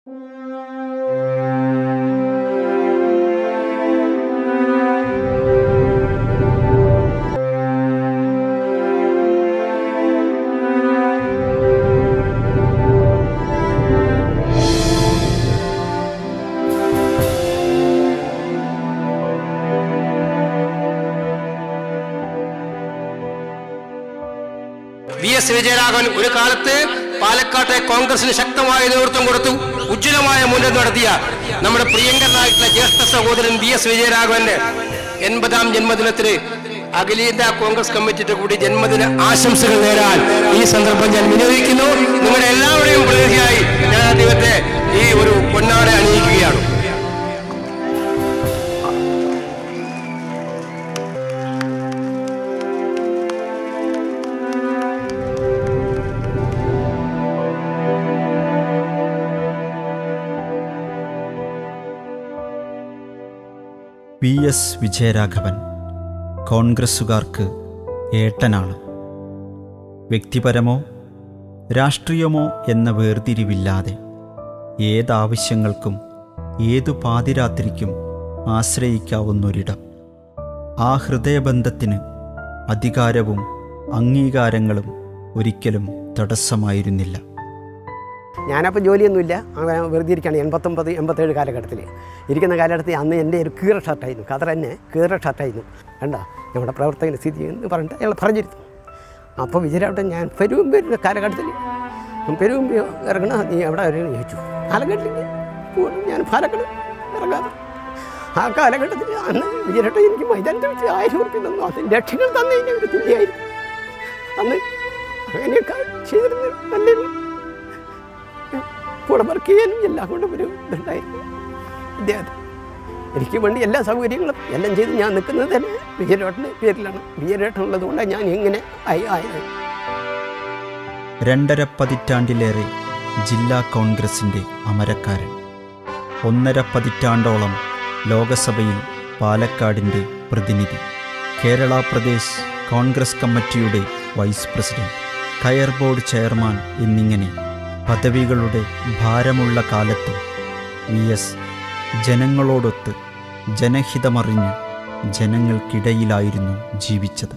V S Vijayaraghavan ഒരു കാലത്ത് പാലക്കാട്ടെ കോൺഗ്രസിന് ശക്തമായ നേതൃത്വം കൊടുത്തു ഉജ്ജ്വലമായ മുന്നേറ്റം നടത്തിയ നമ്മുടെ പ്രിയങ്കരനായിട്ടുള്ള ജ്യേഷ്ഠ സഹോദരൻ വി എസ് വിജയരാഘവന്റെ എൺപതാം ജന്മദിനത്തിന് അഖിലേന്ത്യാ കോൺഗ്രസ് കമ്മിറ്റിയുടെ കൂടി ജന്മദിന ആശംസകൾ നേരാൻ ഈ സന്ദർഭം ഞാൻ വിനിയോഗിക്കുന്നു നിങ്ങളുടെ എല്ലാവരുടെയും പ്രതിനിധിയായി ഞാൻ അദ്ദേഹത്തെ ഈ ഒരു പൊന്നാട അണിയിക്കുകയാണ് വി എസ് വിജയരാഘവൻ കോൺഗ്രസ്സുകാർക്ക് ഏട്ടനാണ് വ്യക്തിപരമോ രാഷ്ട്രീയമോ എന്ന വേർതിരിവില്ലാതെ ഏതാവശ്യങ്ങൾക്കും ഏതു പാതിരാത്രിക്കും ആശ്രയിക്കാവുന്നൊരിടം ആ ഹൃദയബന്ധത്തിന് അധികാരവും അംഗീകാരങ്ങളും ഒരിക്കലും തടസ്സമായിരുന്നില്ല ഞാനപ്പോൾ ജോലിയൊന്നുമില്ല അങ്ങനെ വെറുതെ ഇരിക്കുകയാണ് എൺപത്തൊമ്പത് എൺപത്തേഴ് കാലഘട്ടത്തിൽ ഇരിക്കുന്ന കാലഘട്ടത്തിൽ അന്ന് എൻ്റെ ഒരു കീറ ഷർട്ടായിരുന്നു കഥ തന്നെ കീറ ഷർട്ടായിരുന്നു കണ്ട നമ്മുടെ പ്രവർത്തകന് സ്ഥിതി എന്ന് പറഞ്ഞിട്ട് അയാൾ പറഞ്ഞിരുന്നു അപ്പോൾ വിജയരാവട്ടെ ഞാൻ പെരുമ്പേരുടെ കാലഘട്ടത്തിൽ പെരുമ്പ് ഇറങ്ങണ നീ എവിടെ വരെ ചോദിച്ചു പാലക്കാട്ടിലേക്ക് പോകണം ഞാൻ പാലക്കാട് ഇറങ്ങാതെ ആ കാലഘട്ടത്തിൽ അന്ന് വിജയരാട്ടൻ എനിക്ക് മൈതാനത്ത് വെച്ച് ആയിരം ഉറുപ്പ്യ തന്നു അത് ലക്ഷങ്ങൾ തന്നതിൻ്റെ ഒരു തുല്യമായിരുന്നു അന്ന് അങ്ങനെയൊക്കെ ചെയ്തിരുന്നു നല്ലൊരു കൂടെ വർക്ക് ചെയ്യാനും എല്ലാം കൊണ്ടും ഒരു ഇതുണ്ടായിരുന്നു ഇദ്ദേഹത്തിന് എനിക്ക് വേണ്ടി എല്ലാ സൗകര്യങ്ങളും എല്ലാം ചെയ്ത് ഞാൻ നിൽക്കുന്നത് തന്നെ വിജയരേട്ടൻ്റെ പേരിലാണ് വിജയരേട്ടൻ ഉള്ളതുകൊണ്ടാണ് ഞാൻ ഇങ്ങനെ ആയി ആയത് രണ്ടര പതിറ്റാണ്ടിലേറെ ജില്ലാ കോൺഗ്രസിൻ്റെ അമരക്കാരൻ ഒന്നര പതിറ്റാണ്ടോളം ലോകസഭയിൽ പാലക്കാടിൻ്റെ പ്രതിനിധി കേരള പ്രദേശ് കോൺഗ്രസ് കമ്മിറ്റിയുടെ വൈസ് പ്രസിഡന്റ് കയർ ബോർഡ് ചെയർമാൻ എന്നിങ്ങനെ പദവികളുടെ ഭാരമുള്ള കാലത്ത് വി എസ് ജനങ്ങളോടൊത്ത് ജനഹിതമറിഞ്ഞ് ജനങ്ങൾക്കിടയിലായിരുന്നു ജീവിച്ചത്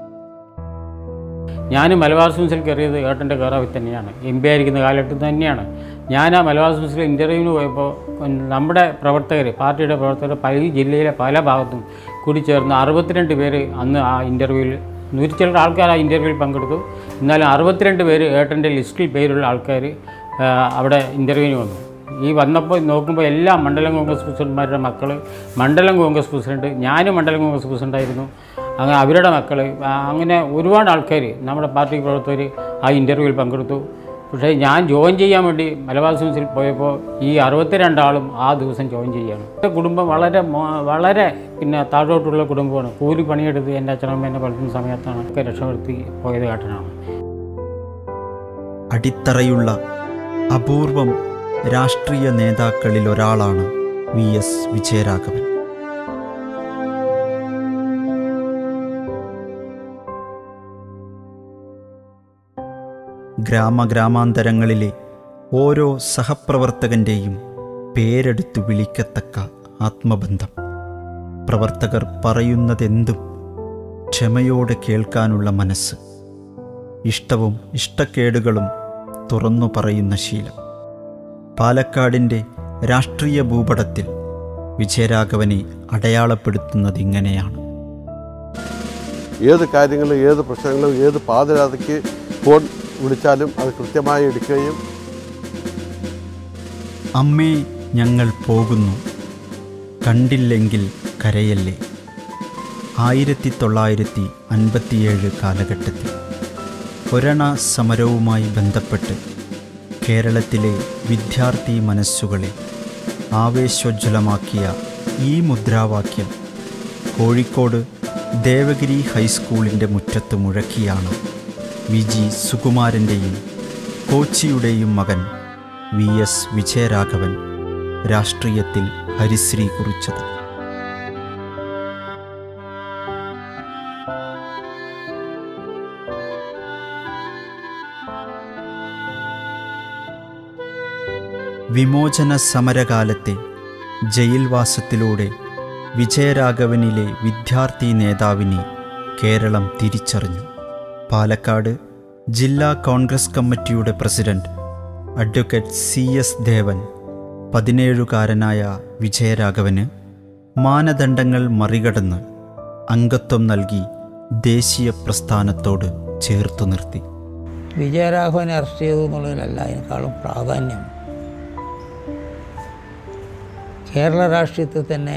ഞാൻ മലബാർ സിംസിൽ കയറിയത് ഏട്ടൻ്റെ കയറാവിൽ തന്നെയാണ് എം പി ആയിരിക്കുന്ന കാലഘട്ടത്തിൽ തന്നെയാണ് ഞാൻ ആ മലബാർ സിംസിൽ ഇൻ്റർവ്യൂവിന് പോയപ്പോൾ നമ്മുടെ പ്രവർത്തകർ പാർട്ടിയുടെ പ്രവർത്തകർ പല ഈ ജില്ലയിലെ പല ഭാഗത്തും കൂടി ചേർന്ന് അറുപത്തിരണ്ട് പേര് അന്ന് ആ ഇൻ്റർവ്യൂവിൽ നൂറ്റി ചില ആൾക്കാർ ആ ഇൻ്റർവ്യൂവിൽ പങ്കെടുത്തു എന്നാലും അറുപത്തിരണ്ട് പേര് ഏട്ടൻ്റെ ലിസ്റ്റിൽ പേരുള്ള ആൾക്കാർ ആ, അവിടെ ഇൻ്റർവ്യൂവിന് വന്നു ഈ വന്നപ്പോൾ നോക്കുമ്പോൾ എല്ലാ മണ്ഡലം കോൺഗ്രസ് പ്രസിഡന്റ്മാരുടെ മക്കൾ മണ്ഡലം കോൺഗ്രസ് പ്രസിഡന്റ് ഞാനും മണ്ഡലം കോൺഗ്രസ് പ്രസിഡൻ്റായിരുന്നു അങ്ങനെ അവരുടെ മക്കൾ അങ്ങനെ ഒരുപാട് ആൾക്കാർ നമ്മുടെ പാർട്ടി പ്രവർത്തകർ ആ ഇൻ്റർവ്യൂവിൽ പങ്കെടുത്തു പക്ഷേ ഞാൻ ജോയിൻ ചെയ്യാൻ വേണ്ടി മലബാർ സിംസിൽ പോയപ്പോൾ ഈ അറുപത്തിരണ്ടാളും ആ ദിവസം ജോയിൻ ചെയ്യുകയാണ് എൻ്റെ കുടുംബം വളരെ മോ- വളരെ പിന്നെ താഴോട്ടുള്ള കുടുംബമാണ് കൂലി പണിയെടുത്ത് എൻ്റെ അച്ഛനമ്മ എന്നെ വളർത്തുന്ന സമയത്താണ് ഒക്കെ രക്ഷപ്പെടുത്തി പോയത് കാട്ടനാണ് അടിത്തറയുള്ള അപൂർവം രാഷ്ട്രീയ നേതാക്കളിൽ ഒരാളാണ് വി എസ് വിജയരാഘവൻ ഗ്രാമഗ്രാമാന്തരങ്ങളിലെ ഓരോ സഹപ്രവർത്തകൻ്റെയും പേരെടുത്തു വിളിക്കത്തക്ക ആത്മബന്ധം പ്രവർത്തകർ പറയുന്നതെന്തും ക്ഷമയോടെ കേൾക്കാനുള്ള മനസ്സ് ഇഷ്ടവും ഇഷ്ടക്കേടുകളും തുറന്നു പറയുന്ന ശീലം പാലക്കാടിൻ്റെ രാഷ്ട്രീയ ഭൂപടത്തിൽ വിജയരാഘവനെ അടയാളപ്പെടുത്തുന്നത് ഇങ്ങനെയാണ് ഏത് കാര്യങ്ങളും ഏത് പ്രശ്നങ്ങളും ഏത് പാതിരാതയ്ക്ക് ഫോൺ വിളിച്ചാലും അത് കൃത്യമായി എടുക്കുകയും അമ്മേ ഞങ്ങൾ പോകുന്നു കണ്ടില്ലെങ്കിൽ കരയല്ലേ ആയിരത്തി തൊള്ളായിരത്തി അൻപത്തിയേഴ് കാലഘട്ടത്തിൽ കൊരണ സമരവുമായി ബന്ധപ്പെട്ട് കേരളത്തിലെ വിദ്യാർത്ഥി മനസ്സുകളെ ആവേശോജ്വലമാക്കിയ ഈ മുദ്രാവാക്യം കോഴിക്കോട് ദേവഗിരി ഹൈസ്കൂളിൻ്റെ മുറ്റത്ത് മുഴക്കിയാണ് വി ജി സുകുമാരൻ്റെയും കോച്ചിയുടെയും മകൻ വി എസ് വിജയരാഘവൻ രാഷ്ട്രീയത്തിൽ ഹരിശ്രീ കുറിച്ചത് വിമോചന സമരകാലത്തെ ജയിൽവാസത്തിലൂടെ വിജയരാഘവനിലെ വിദ്യാർത്ഥി നേതാവിനെ കേരളം തിരിച്ചറിഞ്ഞു പാലക്കാട് ജില്ലാ കോൺഗ്രസ് കമ്മിറ്റിയുടെ president advocate C S Devan പതിനേഴുകാരനായ വിജയരാഘവന് മാനദണ്ഡങ്ങൾ മറികടന്ന് അംഗത്വം നൽകി ദേശീയ പ്രസ്ഥാനത്തോട് ചേർത്തു നിർത്തി വിജയരാഘവനെ അറസ്റ്റ് ചെയ്തു എന്നുള്ളതിലല്ല അതിനേക്കാളും പ്രാധാന്യം കേരള രാഷ്ട്രീയത്തിൽ തന്നെ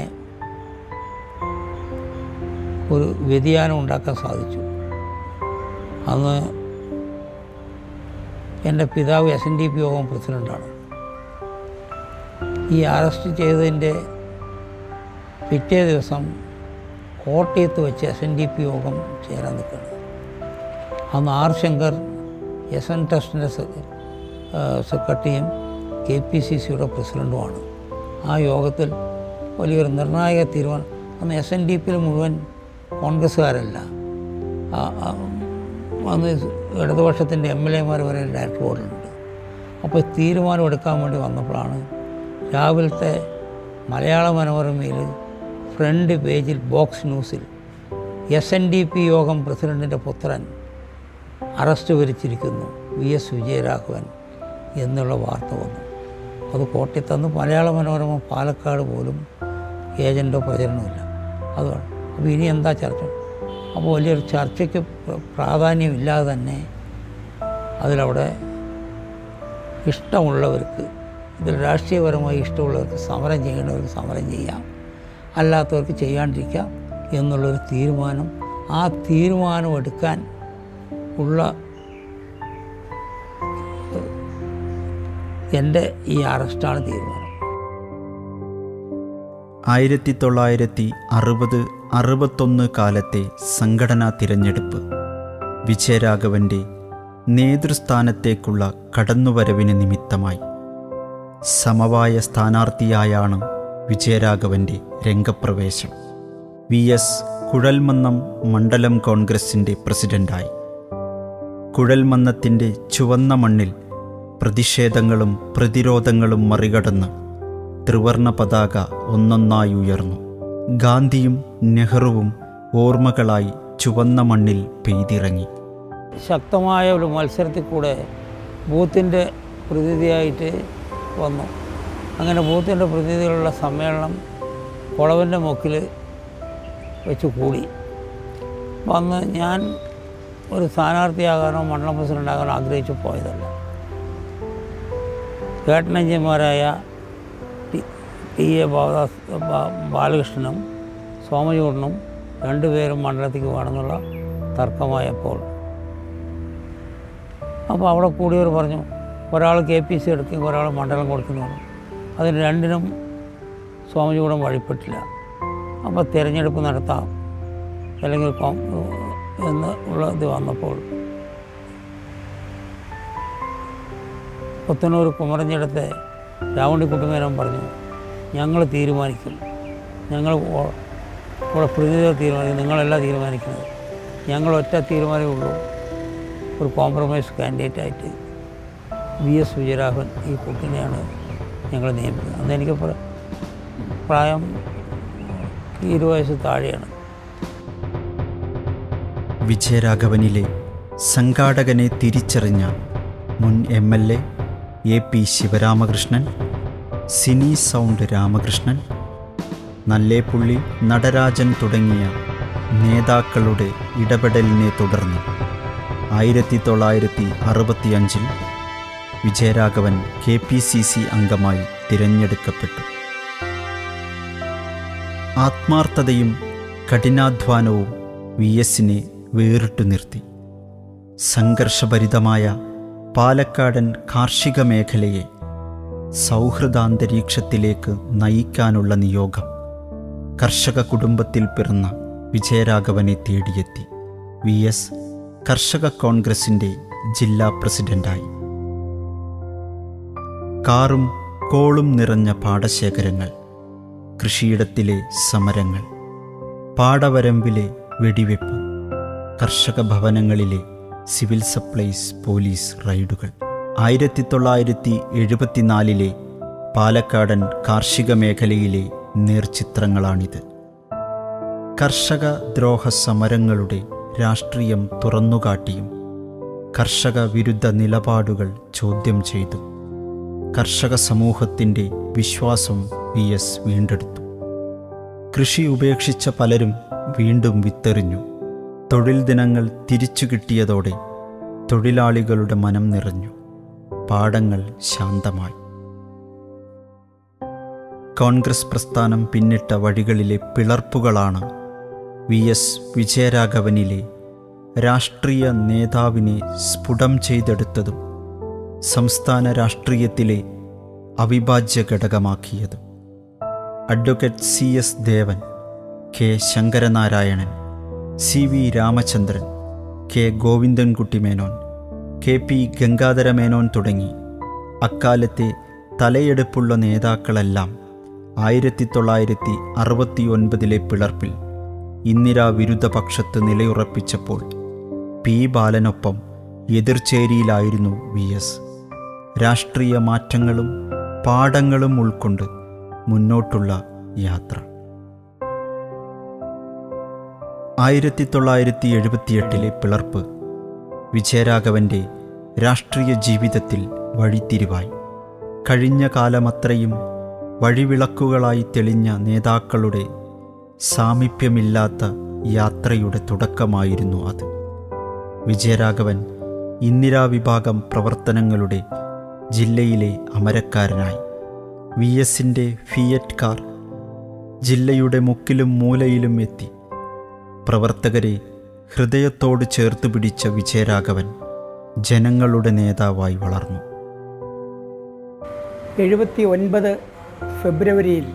ഒരു വ്യതിയാനം ഉണ്ടാക്കാൻ സാധിച്ചു അന്ന് എൻ്റെ പിതാവ് എസ് എൻ ഡി പി യോഗം പ്രസിഡൻ്റാണ് ഈ അറസ്റ്റ് ചെയ്തതിൻ്റെ പിറ്റേ ദിവസം കോട്ടയത്ത് വെച്ച് എസ് എൻ ഡി പി യോഗം ചേരാൻ നിൽക്കുകയാണ് അന്ന് ആർ ശങ്കർ എസ് എൻ ട്രസ്റ്റിൻ്റെ സെക്രട്ടറിയും കെ പി സി സിയുടെ പ്രസിഡൻറ്റുമാണ് ആ യോഗത്തിൽ വലിയൊരു നിർണായക തീരുമാനം അന്ന് എസ് എൻ ഡി പിയിൽ മുഴുവൻ കോൺഗ്രസ്സുകാരല്ല ആ- ആ- അന്ന് ഇടതുപക്ഷത്തിൻ്റെ എം എൽ എമാർ വരെ ഡയറക്ടർ ബോർഡിലുണ്ട് അപ്പോൾ തീരുമാനം എടുക്കാൻ വേണ്ടി വന്നപ്പോഴാണ് രാവിലത്തെ മലയാള മനോരമയിൽ ഫ്രണ്ട് പേജിൽ ബോക്സ് ന്യൂസിൽ എസ് എൻ ഡി പി യോഗം പ്രസിഡൻറ്റിൻ്റെ പുത്രൻ അറസ്റ്റ് വരിച്ചിരിക്കുന്നു വി എസ് വിജയരാഘവൻ എന്നുള്ള വാർത്ത വന്നു അത് കോട്ടയത്തന്ന് മലയാള മനോരമ പാലക്കാട് പോലും ഏജൻറ്റോ പ്രചരണമില്ല അതുകൊണ്ട് അപ്പോൾ ഇനി എന്താ ചർച്ച അപ്പോൾ വലിയൊരു ചർച്ചയ്ക്ക് പ്ര- പ്രാധാന്യമില്ലാതെ തന്നെ അതിലവിടെ ഇഷ്ടമുള്ളവർക്ക് ഇതിൽ രാഷ്ട്രീയപരമായി ഇഷ്ടമുള്ളവർക്ക് സമരം ചെയ്യേണ്ടവർക്ക് സമരം ചെയ്യാം അല്ലാത്തവർക്ക് ചെയ്യാണ്ടിരിക്കാം എന്നുള്ളൊരു തീരുമാനം ആ തീരുമാനം എടുക്കാൻ ഉള്ള എൻ്റെ ഈ അറസ്റ്റാണ് തീരുമാനം ആയിരത്തി തൊള്ളായിരത്തി അറുപത് അറുപത്തൊന്ന് കാലത്തെ സംഘടനാ തിരഞ്ഞെടുപ്പ് വിജയരാഘവൻ്റെ നേതൃസ്ഥാനത്തേക്കുള്ള കടന്നുവരവിന് നിമിത്തമായി സമവായ സ്ഥാനാർത്ഥിയായാണ് വിജയരാഘവൻ്റെ രംഗപ്രവേശം വി എസ് കുഴൽമന്നം മണ്ഡലം കോൺഗ്രസിൻ്റെ പ്രസിഡന്റായി കുഴൽമന്നത്തിൻ്റെ ചുവന്ന മണ്ണിൽ പ്രതിഷേധങ്ങളും പ്രതിരോധങ്ങളും മറികടന്ന് ത്രിവർണ പതാക ഒന്നൊന്നായി ഉയർന്നു ഗാന്ധിയും നെഹ്റുവും ഓർമ്മകളായി ചുവന്ന മണ്ണിൽ പെയ്തിറങ്ങി ശക്തമായ ഒരു മത്സരത്തിൽ കൂടെ ബൂത്തിൻ്റെ പ്രതിനിധിയായിട്ട് വന്നു അങ്ങനെ ബൂത്തിൻ്റെ പ്രതിനിധികളുള്ള സമ്മേളനം കുളവൻ്റെ മുക്കിൽ വെച്ച് കൂടി വന്ന് ഞാൻ ഒരു സ്ഥാനാർത്ഥിയാകാനോ മണ്ഡലം പ്രസിഡൻ്റാകാനോ ആഗ്രഹിച്ചു പോയതല്ല കേട്ടനഞ്ചന്മാരായ ടി ടി എ ബാലദാസ് ബാ- ബാലകൃഷ്ണനും സോമചൂടനും രണ്ടുപേരും മണ്ഡലത്തിലേക്ക് വേണമെന്നുള്ള തർക്കമായപ്പോൾ അപ്പോൾ അവിടെ കൂടിയവർ പറഞ്ഞു ഒരാൾ കെ പി സി എടുക്കും ഒരാൾ മണ്ഡലം കൊടുക്കുന്നു പറഞ്ഞു അതിന് രണ്ടിനും സ്വാമിജികൂടം വഴിപ്പെട്ടില്ല അപ്പോൾ തിരഞ്ഞെടുപ്പ് നടത്താം അല്ലെങ്കിൽ കോം എന്ന് ഉള്ള ഇത് വന്നപ്പോൾ പുത്തനൂർ കുമരഞ്ഞിടത്തെ രാവണിക്കുട്ടുമേനോൻ പറഞ്ഞു ഞങ്ങൾ തീരുമാനിക്കും ഞങ്ങൾ ഓ- ഇവിടെ പ്രതിനിധികൾ തീരുമാനിക്കും നിങ്ങളല്ല തീരുമാനിക്കുന്നത് ഞങ്ങൾ ഒറ്റ തീരുമാനമേ ഉള്ളൂ ഒരു കോംപ്രമൈസ് കാൻഡിഡേറ്റായിട്ട് വി എസ് വിജയരാഘവൻ ഈ കുട്ടിനെയാണ് ഞങ്ങൾ നിയമിക്കുന്നത് അന്ന് എനിക്ക് പ്ര- പ്രായം ഇരുപത് വയസ്സ് താഴെയാണ് വിജയരാഘവനിലെ സംഘാടകനെ തിരിച്ചറിഞ്ഞ മുൻ M L A A P Sivaramakrishnan cine sound Ramakrishnan Nallepilly Natarajan തുടങ്ങിയ നേതാക്കളുടെ ഇടപെടലിനെ തുടർന്ന് ആയിരത്തി തൊള്ളായിരത്തി അറുപത്തിയഞ്ചിൽ Vijayaraghavan K P C C അംഗമായി തിരഞ്ഞെടുക്കപ്പെട്ടു ആത്മാർത്ഥതയും കഠിനാധ്വാനവും വി എസിനെ വേറിട്ടു നിർത്തി സംഘർഷഭരിതമായ പാലക്കാടൻ കാർഷിക മേഖലയെ സൗഹൃദാന്തരീക്ഷത്തിലേക്ക് നയിക്കാനുള്ള നിയോഗം കർഷക കുടുംബത്തിൽ പിറന്ന വിജയരാഘവനെ തേടിയെത്തി വി എസ് കർഷക കോൺഗ്രസിൻ്റെ ജില്ലാ പ്രസിഡന്റായി കാറും കോളും നിറഞ്ഞ പാടശേഖരങ്ങൾ കൃഷിയിടത്തിലെ സമരങ്ങൾ പാടവരമ്പിലെ വെടിവെപ്പ് കർഷക ഭവനങ്ങളിലെ സിവിൽ സപ്ലൈസ് പോലീസ് റൈഡുകൾ ആയിരത്തി തൊള്ളായിരത്തി എഴുപത്തിനാലിലെ പാലക്കാടൻ കാർഷിക മേഖലയിലെ നേർചിത്രങ്ങളാണിത് കർഷക ദ്രോഹ സമരങ്ങളുടെ രാഷ്ട്രീയം തുറന്നുകാട്ടിയും കർഷക വിരുദ്ധ നിലപാടുകൾ ചോദ്യം ചെയ്തു കർഷക സമൂഹത്തിൻ്റെ വിശ്വാസം വി എസ് വീണ്ടെടുത്തു കൃഷി ഉപേക്ഷിച്ച പലരും വീണ്ടും വിത്തെറിഞ്ഞു തൊഴിൽ ദിനങ്ങൾ തിരിച്ചു കിട്ടിയതോടെ തൊഴിലാളികളുടെ മനം നിറഞ്ഞു പാടങ്ങൾ ശാന്തമായി കോൺഗ്രസ് പ്രസ്ഥാനം പിന്നിട്ട വഴികളിലെ പിളർപ്പുകളാണ് വി എസ് വിജയരാഘവനിലെ രാഷ്ട്രീയ നേതാവിനെ സ്ഫുടം ചെയ്തെടുത്തതും സംസ്ഥാന രാഷ്ട്രീയത്തിലെ അവിഭാജ്യ ഘടകമാക്കിയതും advocate C S Devan K Sankaranarayanan C V Ramachandran K Govindankutty Menon K P Gangadhara Menon തുടങ്ങി അക്കാലത്തെ തലയെടുപ്പുള്ള നേതാക്കളെല്ലാം ആയിരത്തി തൊള്ളായിരത്തി അറുപത്തി ഒൻപതിലെ പിളർപ്പിൽ ഇന്ദിരാ വിരുദ്ധ പക്ഷത്ത് നിലയുറപ്പിച്ചപ്പോൾ പി ബാലനൊപ്പം എതിർചേരിയിലായിരുന്നു വി എസ് രാഷ്ട്രീയ മാറ്റങ്ങളും പാഠങ്ങളും ഉൾക്കൊണ്ട് മുന്നോട്ടുള്ള യാത്ര ആയിരത്തി തൊള്ളായിരത്തി എഴുപത്തിയെട്ടിലെ പിളർപ്പ് വിജയരാഘവൻ്റെ രാഷ്ട്രീയ ജീവിതത്തിൽ വഴിത്തിരിവായി കഴിഞ്ഞ കാലമത്രയും വഴിവിളക്കുകളായി തെളിഞ്ഞ നേതാക്കളുടെ സാമീപ്യമില്ലാത്ത യാത്രയുടെ തുടക്കമായിരുന്നു അത് വിജയരാഘവൻ ഇന്ദിരാ വിഭാഗം പ്രവർത്തനങ്ങളുടെ ജില്ലയിലെ അമരക്കാരനായി വി എസിൻ്റെ ഫിയറ്റ് കാർ ജില്ലയുടെ മുക്കിലും മൂലയിലും എത്തി പ്രവർത്തകരെ ഹൃദയത്തോട് ചേർത്ത് പിടിച്ച വിജയരാഘവൻ ജനങ്ങളുടെ നേതാവായി വളർന്നു എഴുപത്തി ഒൻപത് ഫെബ്രുവരിയിൽ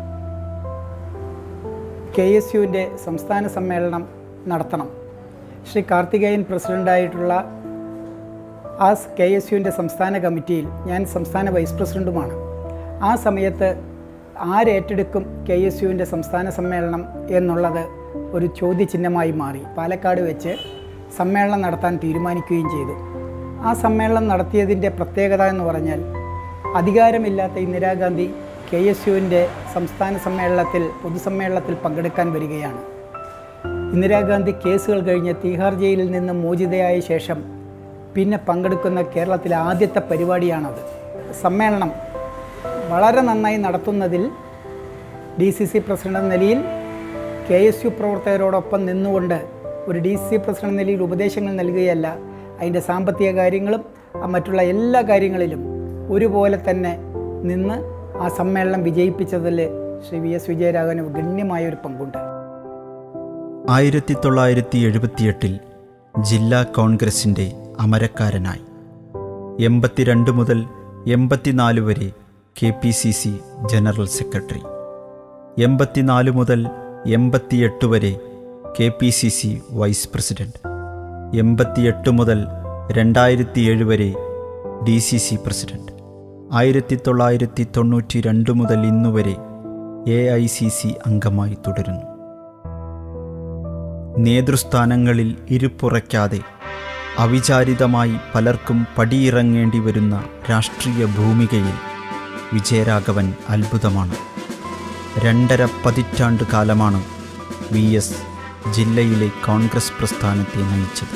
കെ എസ് യുവിൻ്റെ സംസ്ഥാന സമ്മേളനം നടത്തണം ശ്രീ കാർത്തികേയൻ പ്രസിഡൻ്റായിട്ടുള്ള ആ കെ എസ് യുവിൻ്റെ സംസ്ഥാന കമ്മിറ്റിയിൽ ഞാൻ സംസ്ഥാന വൈസ് പ്രസിഡൻറ്റുമാണ് ആ സമയത്ത് ആരേറ്റെടുക്കും കെ എസ് യുവിൻ്റെ സംസ്ഥാന സമ്മേളനം എന്നുള്ളത് ഒരു ചോദ്യചിഹ്നമായി മാറി പാലക്കാട് വെച്ച് സമ്മേളനം നടത്താൻ തീരുമാനിക്കുകയും ചെയ്തു ആ സമ്മേളനം നടത്തിയതിൻ്റെ പ്രത്യേകത എന്ന് പറഞ്ഞാൽ അധികാരമില്ലാത്ത ഇന്ദിരാഗാന്ധി കെ എസ് യുവിൻ്റെ സംസ്ഥാന സമ്മേളനത്തിൽ പൊതുസമ്മേളനത്തിൽ പങ്കെടുക്കാൻ വരികയാണ് ഇന്ദിരാഗാന്ധി കേസുകൾ കഴിഞ്ഞ് തീഹാർ ജയിലിൽ നിന്ന് മോചിതയായ ശേഷം പിന്നെ പങ്കെടുക്കുന്ന കേരളത്തിലെ ആദ്യത്തെ പരിപാടിയാണത് സമ്മേളനം വളരെ നന്നായി നടത്തുന്നതിൽ ഡി സി സി പ്രസിഡന്റ് എന്ന നിലയിൽ കെ എസ് യു പ്രവർത്തകരോടൊപ്പം നിന്നുകൊണ്ട് ഒരു ഡി സി സി പ്രസിഡന്റ് എന്ന നിലയിൽ ഉപദേശങ്ങൾ നൽകുകയല്ല അതിൻ്റെ സാമ്പത്തിക കാര്യങ്ങളും ആ മറ്റുള്ള എല്ലാ കാര്യങ്ങളിലും ഒരുപോലെ തന്നെ നിന്ന് ആ സമ്മേളനം വിജയിപ്പിച്ചതിൽ ശ്രീ വി എസ് വിജയരാഘവന് ഗണ്യമായ ഒരു പങ്കുണ്ട് ആയിരത്തി തൊള്ളായിരത്തി എഴുപത്തിയെട്ടിൽ ജില്ലാ കോൺഗ്രസിൻ്റെ അമരക്കാരനായി എൺപത്തിരണ്ട് മുതൽ എൺപത്തിനാല് വരെ K P C C general secretary എൺപത്തിനാല് മുതൽ എൺപത്തിയെട്ട് വരെ K P C C vice president എൺപത്തിയെട്ട് മുതൽ രണ്ടായിരത്തി ഏഴ് വരെ ഡി സി സി പ്രസിഡന്റ് ആയിരത്തി തൊള്ളായിരത്തി തൊണ്ണൂറ്റി രണ്ട് മുതൽ ഇന്നുവരെ എ ഐ സി സി അംഗമായി തുടരുന്നു നേതൃസ്ഥാനങ്ങളിൽ ഇരുപ്പുറയ്ക്കാതെ അവിചാരിതമായി പലർക്കും പടിയിറങ്ങേണ്ടി വരുന്ന രാഷ്ട്രീയ ഭൂമികയിൽ വിജയരാഘവൻ അത്ഭുതമാണ് രണ്ടര പതിറ്റാണ്ട് കാലമാണ് വി എസ് ജില്ലയിലെ കോൺഗ്രസ് പ്രസ്ഥാനത്തെ നയിച്ചത്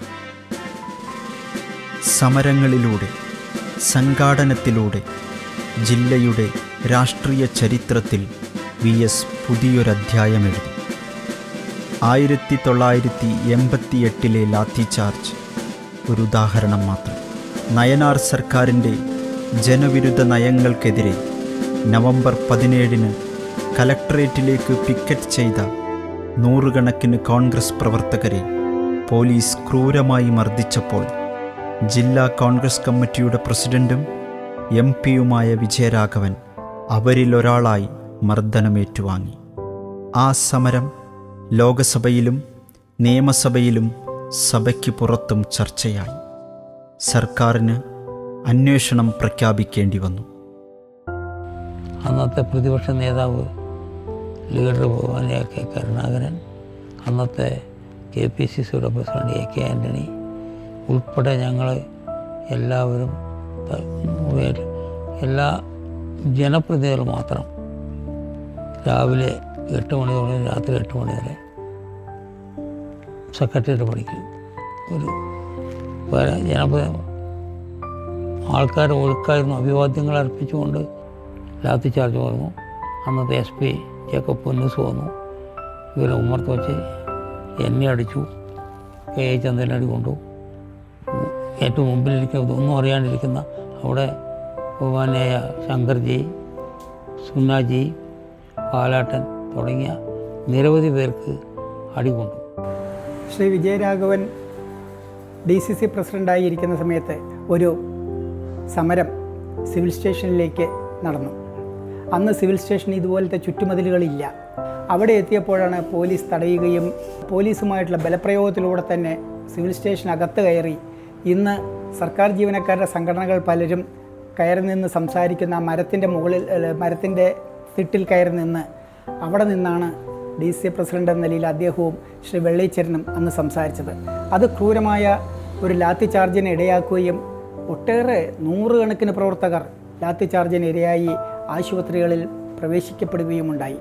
സമരങ്ങളിലൂടെ സംഘാടനത്തിലൂടെ ജില്ലയുടെ രാഷ്ട്രീയ ചരിത്രത്തിൽ വി എസ് പുതിയൊരധ്യായമെഴുതി ആയിരത്തി തൊള്ളായിരത്തി എൺപത്തി എട്ടിലെ ലാത്തി ചാർജ് ഒരു ഉദാഹരണം മാത്രം നയനാർ സർക്കാരിൻ്റെ ജനവിരുദ്ധ നയങ്ങൾക്കെതിരെ നവംബർ പതിനേഴിന് കലക്ടറേറ്റിലേക്ക് പിക്കറ്റ് ചെയ്ത നൂറുകണക്കിന് കോൺഗ്രസ് പ്രവർത്തകരെ പോലീസ് ക്രൂരമായി മർദ്ദിച്ചപ്പോൾ ജില്ലാ കോൺഗ്രസ് കമ്മിറ്റിയുടെ പ്രസിഡന്റും എം പിയുമായ വിജയരാഘവൻ അവരിലൊരാളായി മർദ്ദനമേറ്റുവാങ്ങി ആ സമരം ലോകസഭയിലും നിയമസഭയിലും സഭയ്ക്ക് പുറത്തും ചർച്ചയായി സർക്കാരിന് അന്വേഷണം പ്രഖ്യാപിക്കേണ്ടി വന്നു അന്നത്തെ പ്രതിപക്ഷ നേതാവ് ലീഡർ ഭഗവാൻ എ കെ കരുണാകരൻ അന്നത്തെ കെ പി സി സിയുടെ പ്രസിഡന്റ് എ കെ ആൻ്റണി ഉൾപ്പെടെ ഞങ്ങൾ എല്ലാവരും ത- മുഴുവൻ എല്ലാ ജനപ്രതിനിധികൾ മാത്രം രാവിലെ എട്ട് മണി തുടങ്ങി രാത്രി എട്ട് മണി വരെ സെക്രട്ടേറിയറ്റ് പഠിക്കും ഒരു വേറെ ജനപ്രതി ആൾക്കാർ ഒഴുക്കായിരുന്നു അഭിവാദ്യങ്ങൾ അർപ്പിച്ചുകൊണ്ട് ലാത്തി ചാർജ് വന്നു അന്നത്തെ എസ് പി ജേക്കബ് പൊന്നൂസ് വന്നു ഇവരെ ഉമ്മർത്ത് വെച്ച് എന്നെ അടിച്ചു കെ എ ചന്ദ്രനടി കൊണ്ടു ഏറ്റവും മുമ്പിലിരിക്കുന്ന ഇതൊന്നും അറിയാണ്ടിരിക്കുന്ന അവിടെ ബഹുമാനായ ശങ്കർജി സുന്നാജി പാലാട്ടൻ തുടങ്ങിയ നിരവധി പേർക്ക് അടികൊണ്ടു Shri Vijayaraghavan D C C പ്രസിഡൻ്റായി ഇരിക്കുന്ന സമയത്ത് ഒരു സമരം സിവിൽ സ്റ്റേഷനിലേക്ക് നടന്നു അന്ന് സിവിൽ സ്റ്റേഷന് ഇതുപോലത്തെ ചുറ്റുമതിലുകളില്ല അവിടെ എത്തിയപ്പോഴാണ് പോലീസ് തടയുകയും പോലീസുമായിട്ടുള്ള ബലപ്രയോഗത്തിലൂടെ തന്നെ സിവിൽ സ്റ്റേഷൻ അകത്ത് കയറി ഇന്ന് സർക്കാർ ജീവനക്കാരുടെ സംഘടനകൾ പലരും കയറി നിന്ന് സംസാരിക്കുന്ന ആ മരത്തിൻ്റെ മുകളിൽ അല്ല, മരത്തിൻ്റെ തിട്ടിൽ കയറി നിന്ന് അവിടെ നിന്നാണ് ഡി സി പ്രസിഡന്റ് എന്ന നിലയിൽ അദ്ദേഹവും ശ്രീ വെള്ളീച്ചരനും അന്ന് സംസാരിച്ചത് അത് ക്രൂരമായ ഒരു ലാത്തി ചാർജിന് ഇടയാക്കുകയും ഒട്ടേറെ നൂറുകണക്കിന് പ്രവർത്തകർ ലാത്തി ചാർജിന് ഇരയായി ആശുപത്രികളിൽ പ്രവേശിക്കപ്പെടുകയും ഉണ്ടായി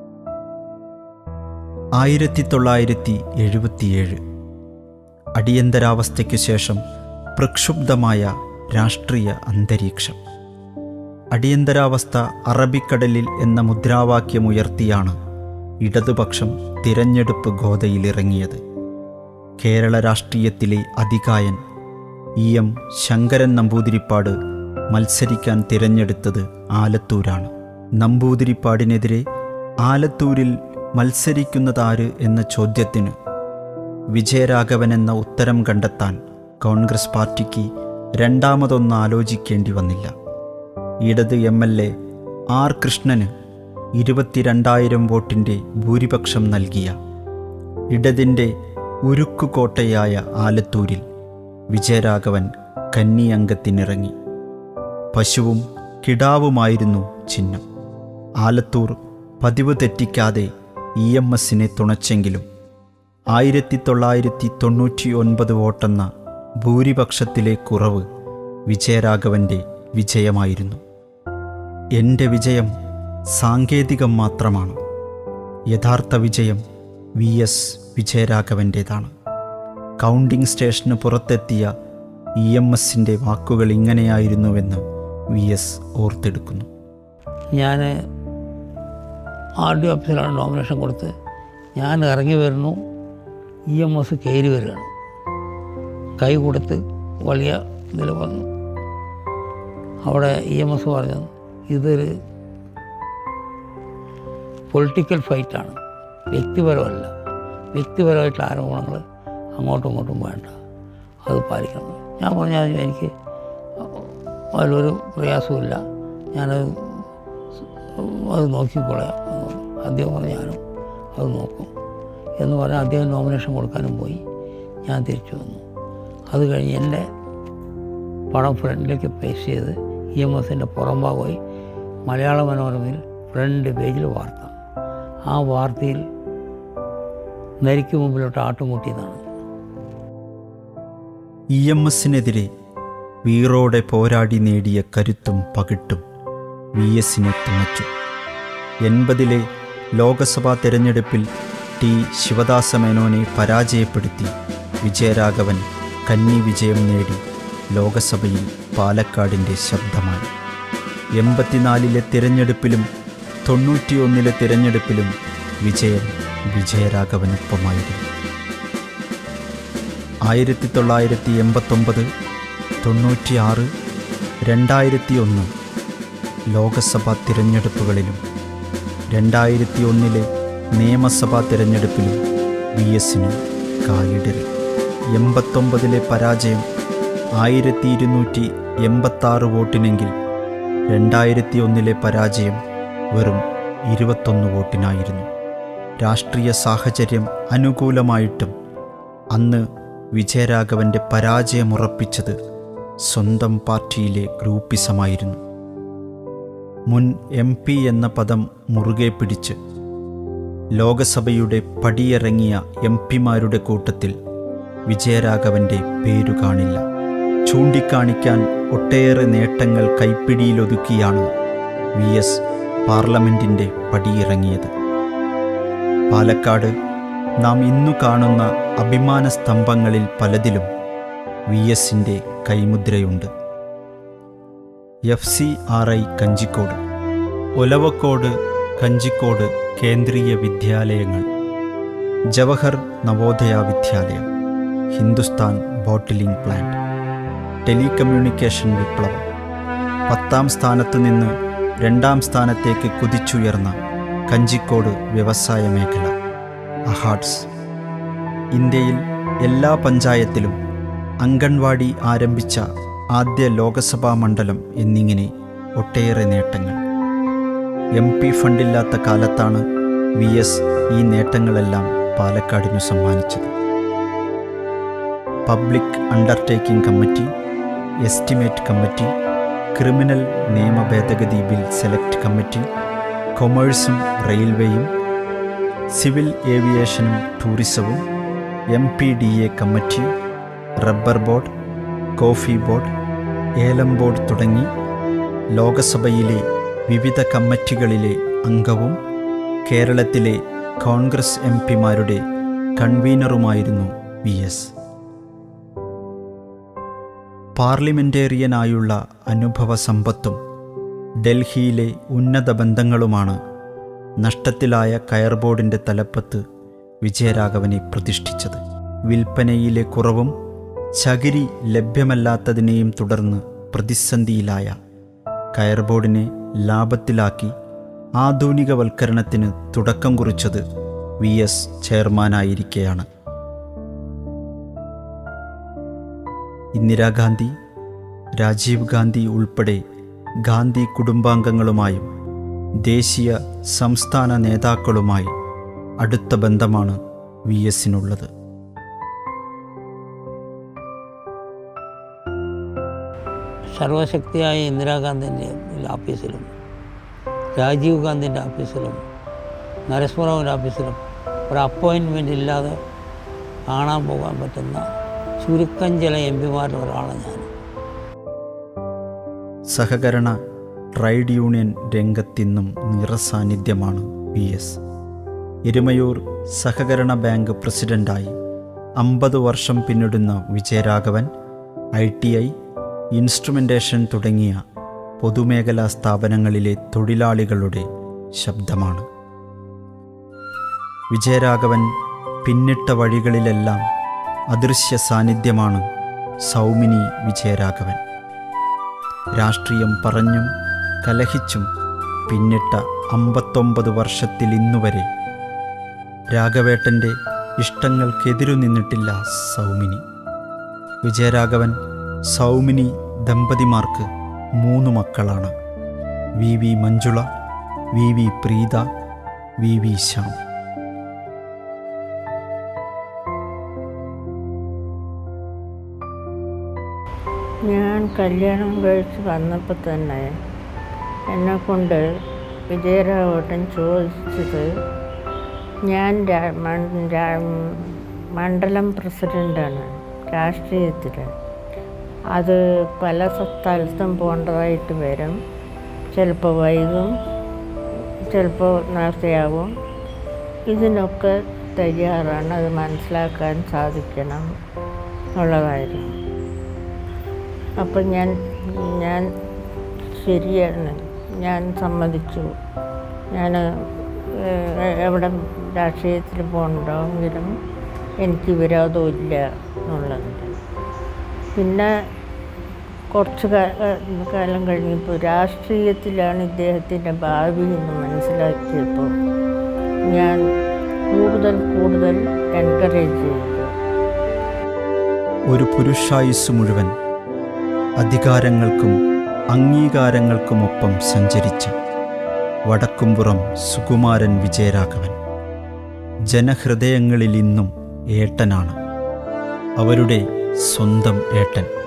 ആയിരത്തി തൊള്ളായിരത്തി എഴുപത്തിയേഴ് അടിയന്തരാവസ്ഥയ്ക്കു ശേഷം പ്രക്ഷുബ്ധമായ രാഷ്ട്രീയ അന്തരീക്ഷം അടിയന്തരാവസ്ഥ അറബിക്കടലിൽ എന്ന മുദ്രാവാക്യമുയർത്തിയാണ് ഇടതുപക്ഷം തിരഞ്ഞെടുപ്പ് ഗോതയിലിറങ്ങിയത് കേരള രാഷ്ട്രീയത്തിലെ അതികായൻ ഇ എം ശങ്കരൻ നമ്പൂതിരിപ്പാട് മത്സരിക്കാൻ തിരഞ്ഞെടുത്തത് ആലത്തൂരാണ് നമ്പൂതിരിപ്പാടിനെതിരെ ആലത്തൂരിൽ മത്സരിക്കുന്നതാര് എന്ന ചോദ്യത്തിന് വിജയരാഘവൻ എന്ന ഉത്തരം കണ്ടെത്താൻ കോൺഗ്രസ് പാർട്ടിക്ക് രണ്ടാമതൊന്ന് ആലോചിക്കേണ്ടി വന്നില്ല ഇടത് എം എൽ എ ആർ കൃഷ്ണന് ഇരുപത്തിരണ്ടായിരം വോട്ടിൻ്റെ ഭൂരിപക്ഷം നൽകിയ ഇടതിൻ്റെ ഉരുക്കുകോട്ടയായ ആലത്തൂരിൽ വിജയരാഘവൻ കന്നിയംഗത്തിനിറങ്ങി പശുവും കിടാവുമായിരുന്നു ചിഹ്നം ആലത്തൂർ പതിവ് തെറ്റിക്കാതെ ഇ എം എസിനെ തുണച്ചെങ്കിലും ആയിരത്തി തൊള്ളായിരത്തി തൊണ്ണൂറ്റി ഒൻപത് വോട്ടെന്ന ഭൂരിപക്ഷത്തിലെ കുറവ് വിജയരാഘവൻ്റെ വിജയമായിരുന്നു എൻ്റെ വിജയം സാങ്കേതികം മാത്രമാണ് യഥാർത്ഥ വിജയം വി എസ് വിജയരാഘവൻ്റേതാണ് കൗണ്ടിംഗ് സ്റ്റേഷന് പുറത്തെത്തിയ ഇ എം എസിൻ്റെ വാക്കുകൾ ഇങ്ങനെയായിരുന്നുവെന്ന് വി എസ് ഓർത്തെടുക്കുന്നു ഞാൻ ആർ ഡി ഓഫീസിലാണ് നോമിനേഷൻ കൊടുത്ത് ഞാൻ ഇറങ്ങി വരുന്നു ഇ എം എസ് കയറി വരികയാണ് കൈ കൊടുത്ത് വലിയ ഇതിൽ വന്നു അവിടെ ഇ എം എസ് പറഞ്ഞു ഇതൊരു പൊളിറ്റിക്കൽ ഫൈറ്റാണ് വ്യക്തിപരമല്ല വ്യക്തിപരമായിട്ടുള്ള ആരോപണങ്ങൾ അങ്ങോട്ടും ഇങ്ങോട്ടും വേണ്ട അത് പാലിക്കണം ഞാൻ പറഞ്ഞാൽ എനിക്ക് അതിലൊരു പ്രയാസമില്ല ഞാനത് അത് നോക്കിക്കൊള്ളാം എന്ന് പറഞ്ഞു. അദ്ദേഹം പറഞ്ഞു ഞാനും അത് നോക്കും എന്ന് പറഞ്ഞാൽ അദ്ദേഹം നോമിനേഷൻ കൊടുക്കാനും പോയി ഞാൻ തിരിച്ചു വന്നു അത് കഴിഞ്ഞ് എൻ്റെ പടം ഫ്രണ്ടിലേക്ക് പേസ്റ്റ് ചെയ്ത് ഇ എം എസിൻ്റെ പുറംഭാഗമായി മലയാള മനോരമയിൽ ഫ്രണ്ട് പേജിൽ വാർത്ത ആ വാർത്തയിൽ നരിക്ക് മുമ്പിലോട്ട് ആട്ടുമുട്ടിയതാണ് ഇ എം എസിനെതിരെ വീറോടെ പോരാടി നേടിയ കരുത്തും പകിട്ടും വി എസിനെ തുണച്ചു എൺപതിലെ ലോക്സഭാ തെരഞ്ഞെടുപ്പിൽ ടി ശിവദാസ മേനോനെ പരാജയപ്പെടുത്തി വിജയരാഘവൻ കന്നി വിജയം നേടി ലോകസഭയിൽ പാലക്കാടിൻ്റെ ശബ്ദമായി എൺപത്തിനാലിലെ തിരഞ്ഞെടുപ്പിലും തൊണ്ണൂറ്റിയൊന്നിലെ തിരഞ്ഞെടുപ്പിലും വിജയം വിജയരാഘവനൊപ്പമായിരുന്നു ആയിരത്തി തൊള്ളായിരത്തി എൺപത്തൊമ്പത് തൊണ്ണൂറ്റിയാറ് രണ്ടായിരത്തി ഒന്ന് ലോകസഭാ തിരഞ്ഞെടുപ്പുകളിലും രണ്ടായിരത്തി ഒന്നിലെ നിയമസഭാ തിരഞ്ഞെടുപ്പിലും വി എസിന് കാലിടറി എൺപത്തൊമ്പതിലെ പരാജയം ആയിരത്തി ഇരുന്നൂറ്റി എൺപത്താറ് വോട്ടിനെങ്കിൽ രണ്ടായിരത്തി ഒന്നിലെ പരാജയം വെറും ഇരുപത്തൊന്ന് വോട്ടിനായിരുന്നു രാഷ്ട്രീയ സാഹചര്യം അനുകൂലമായിട്ടും അന്ന് വിജയരാഘവൻ്റെ പരാജയമുറപ്പിച്ചത് സ്വന്തം പാർട്ടിയിലെ ഗ്രൂപ്പിസമായിരുന്നു മുൻ എം പി എന്ന പദം മുറുകെ പിടിച്ച് ലോകസഭയുടെ പടിയിറങ്ങിയ എം പിമാരുടെ കൂട്ടത്തിൽ വിജയരാഘവൻ്റെ പേരു കാണില്ല ചൂണ്ടിക്കാണിക്കാൻ ഒട്ടേറെ നേട്ടങ്ങൾ കൈപ്പിടിയിലൊതുക്കിയാണ് വി എസ് പാർലമെൻറ്റിൻ്റെ പടിയിറങ്ങിയത് പാലക്കാട് നാം ഇന്നു കാണുന്ന അഭിമാന സ്തംഭങ്ങളിൽ പലതിലും വി എസിൻ്റെ കൈമുദ്രയുണ്ട് F C R I Kanjikode Olavakkode Kanjikode Kendriya വിദ്യാലയങ്ങൾ ജവഹർ നവോദയ വിദ്യാലയം ഹിന്ദുസ്ഥാൻ ബോട്ടിലിംഗ് പ്ലാന്റ് ടെലികമ്മ്യൂണിക്കേഷൻ വിപ്ലവം പത്താം സ്ഥാനത്ത് നിന്ന് രണ്ടാം സ്ഥാനത്തേക്ക് കുതിച്ചുയർന്ന കഞ്ചിക്കോട് വ്യവസായ മേഖല അഹാഡ്സ് ഇന്ത്യയിൽ എല്ലാ പഞ്ചായത്തിലും അംഗൻവാടി ആരംഭിച്ച ആദ്യ ലോകസഭാ മണ്ഡലം എന്നിങ്ങനെ ഒട്ടേറെ നേട്ടങ്ങൾ എം പി ഫണ്ടില്ലാത്ത കാലത്താണ് വി എസ് ഈ നേട്ടങ്ങളെല്ലാം പാലക്കാടിനു സമ്മാനിച്ചത് public undertaking committee estimate committee criminal നിയമ ഭേദഗതി ബിൽ സെലക്ട് കമ്മിറ്റി കൊമേഴ്സും റെയിൽവേയും സിവിൽ ഏവിയേഷനും ടൂറിസവും M P D A committee rubber board coffee board ഏലം ബോർഡ് തുടങ്ങി ലോകസഭയിലെ വിവിധ കമ്മിറ്റികളിലെ അംഗവും കേരളത്തിലെ കോൺഗ്രസ് എം പിമാരുടെ കൺവീനറുമായിരുന്നു വി എസ് പാർലമെൻറ്റേറിയനായുള്ള അനുഭവ സമ്പത്തും ഡൽഹിയിലെ ഉന്നത ബന്ധങ്ങളുമാണ് നഷ്ടത്തിലായ കയർ ബോർഡിൻ്റെ തലപ്പത്ത് വിജയരാഘവനെ പ്രതിഷ്ഠിച്ചത് വിൽപ്പനയിലെ കുറവും ചകിരി ലഭ്യമല്ലാത്തതിനെയും തുടർന്ന് പ്രതിസന്ധിയിലായ കയർ ബോർഡിനെ ലാഭത്തിലാക്കി ആധുനികവൽക്കരണത്തിന് തുടക്കം കുറിച്ചത് വി എസ് ചെയർമാനായിരിക്കെയാണ് ഇന്ദിരാഗാന്ധി രാജീവ് ഗാന്ധി ഉൾപ്പെടെ ഗാന്ധി കുടുംബാംഗങ്ങളുമായും ദേശീയ സംസ്ഥാന നേതാക്കളുമായി അടുത്ത ബന്ധമാണ് വി എസിനുള്ളത് സർവശക്തിയായ ഇന്ദിരാഗാന്ധിൻ്റെ ഓഫീസിലും രാജീവ് ഗാന്ധിൻ്റെ ഓഫീസിലും നരസിംഹറാവുവിൻ്റെ ഓഫീസിലും ഒരു അപ്പോയിൻമെൻ്റ് ഇല്ലാതെ കാണാൻ പോകാൻ പറ്റുന്ന ചുരുക്കം ചില എം പിമാരിൽ ഒരാളാണ് ഞാൻ സഹകരണ ട്രേഡ് യൂണിയൻ രംഗത്തിന്നും നിറസാന്നിധ്യമാണ് വി എസ് എരുമയൂർ സഹകരണ ബാങ്ക് പ്രസിഡന്റായി അമ്പത് വർഷം പിന്നിടുന്ന Vijayaraghavan I T I instrumentation തുടങ്ങിയ പൊതുമേഖലാ സ്ഥാപനങ്ങളിലെ തൊഴിലാളികളുടെ ശബ്ദമാണ് വിജയരാഘവൻ പിന്നിട്ട വഴികളിലെല്ലാം അദൃശ്യ സാന്നിധ്യമാണ് സൗമിനി വിജയരാഘവൻ രാഷ്ട്രീയം പറഞ്ഞും കലഹിച്ചും പിന്നിട്ട അമ്പത്തൊമ്പത് വർഷത്തിൽ ഇന്നുവരെ രാഘവേട്ടൻ്റെ ഇഷ്ടങ്ങൾക്കെതിരു നിന്നിട്ടില്ല സൗമിനി വിജയരാഘവൻ സൗമിനി ദമ്പതിമാർക്ക് മൂന്ന് മക്കളാണ് V V Manjula V V Preetha V V Shyam ഞാൻ കല്യാണം കഴിച്ച് വന്നപ്പോൾ തന്നെ എന്നെ കൊണ്ട് വിജയരാഘവട്ടൻ ചോദിച്ചത് ഞാൻ രാ- മൺ- രാ- മണ്ഡലം പ്രസിഡൻ്റാണ് രാഷ്ട്രീയത്തിൽ അത് പല സ്ഥലത്തും പോകേണ്ടതായിട്ട് വരും ചിലപ്പോൾ വൈകും ചിലപ്പോൾ നേരത്തെയാവും ഇതിനൊക്കെ തയ്യാറാണ് അത് മനസ്സിലാക്കാൻ സാധിക്കണം എന്നുള്ളതായിരുന്നു അപ്പം ഞാൻ ഞാൻ ശരിയാണ് ഞാൻ സമ്മതിച്ചു ഞാൻ എവിടെ രാഷ്ട്രീയത്തിൽ പോകണമെങ്കിലും എനിക്ക് വിരോധമില്ല എന്നുള്ളത് പിന്നെ കുറച്ച് കാ- കാലം കഴിഞ്ഞപ്പോൾ രാഷ്ട്രീയത്തിലാണ് ഇദ്ദേഹത്തിൻ്റെ ഭാവി എന്ന് മനസ്സിലാക്കിയപ്പോൾ ഞാൻ കൂടുതൽ കൂടുതൽ എൻകറേജ് ചെയ്തു ഒരു പുരുഷായുസ് മുഴുവൻ അധികാരങ്ങൾക്കും അംഗീകാരങ്ങൾക്കുമൊപ്പം സഞ്ചരിച്ച വടക്കുംപുറം സുകുമാരൻ വിജയരാഘവൻ ജനഹൃദയങ്ങളിൽ ഇന്നും ഏട്ടനാണ് അവരുടെ സ്വന്തം ഏട്ടൻ